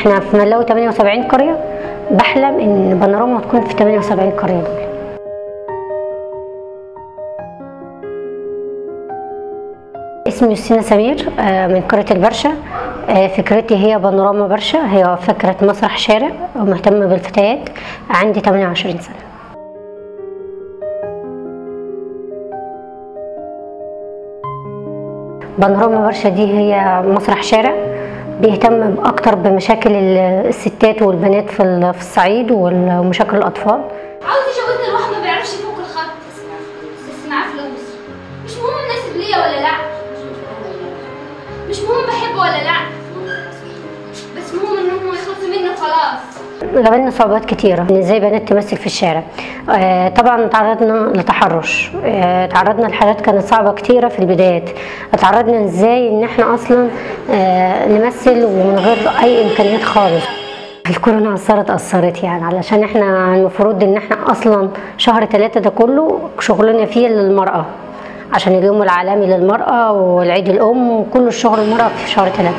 احنا في ملاوي 78 قريه بحلم ان بانوراما تكون في 78 قريه دول اسمي يوسينا سمير آه، من قرية البرشا آه، فكرتي هي بانوراما برشا هي فكرة مسرح شارع ومهتمة بالفتيات عندي 28 سنة بانوراما برشا دي هي مسرح شارع بيهتم اكتر بمشاكل ال- الستات والبنات في ال- في الصعيد وال- ومشاكل الاطفال عاوز يجوزني لواحد ما بيعرفش يفوق الخط بس معاه فلوس مش مهم مناسب ليا ولا لا مش مهم بحبه ولا لا بس مهم ان هم يخلصوا مني وخلاص قابلنا صعوبات كتيرة ان ازاي بنات تمثل في الشارع آه طبعا تعرضنا لتحرش آه تعرضنا لحاجات كانت صعبة كتيرة في البدايات تعرضنا ازاي ان احنا اصلا آه نمثل ومن غير اي امكانيات خالص الكورونا اثرت اثرت يعني علشان احنا المفروض ان احنا اصلا شهر ثلاثة ده كله شغلنا فيه للمرأة عشان اليوم العالمي للمرأة والعيد الأم وكل الشغل المرأة في شهر ثلاثة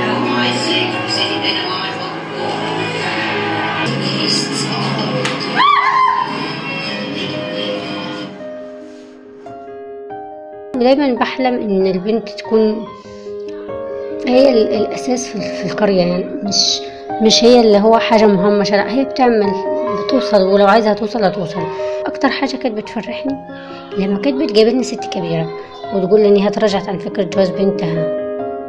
دايما بحلم ان البنت تكون هي ال- الاساس في في القريه يعني مش مش هي اللي هو حاجه مهمشه لا هي بتعمل بتوصل ولو عايزه توصل هتوصل اكتر حاجه كانت بتفرحني لما كانت بتجابلني ست كبيره وتقول لي ان هي تراجعت عن فكره جواز بنتها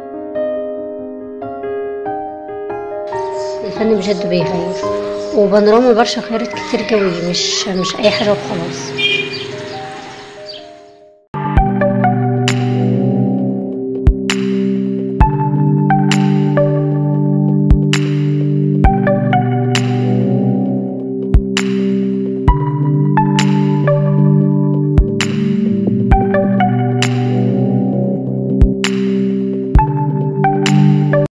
الفن بجد بيغير وبانوراما برشا خيرت كتير قوي مش مش اي حاجه وخلاص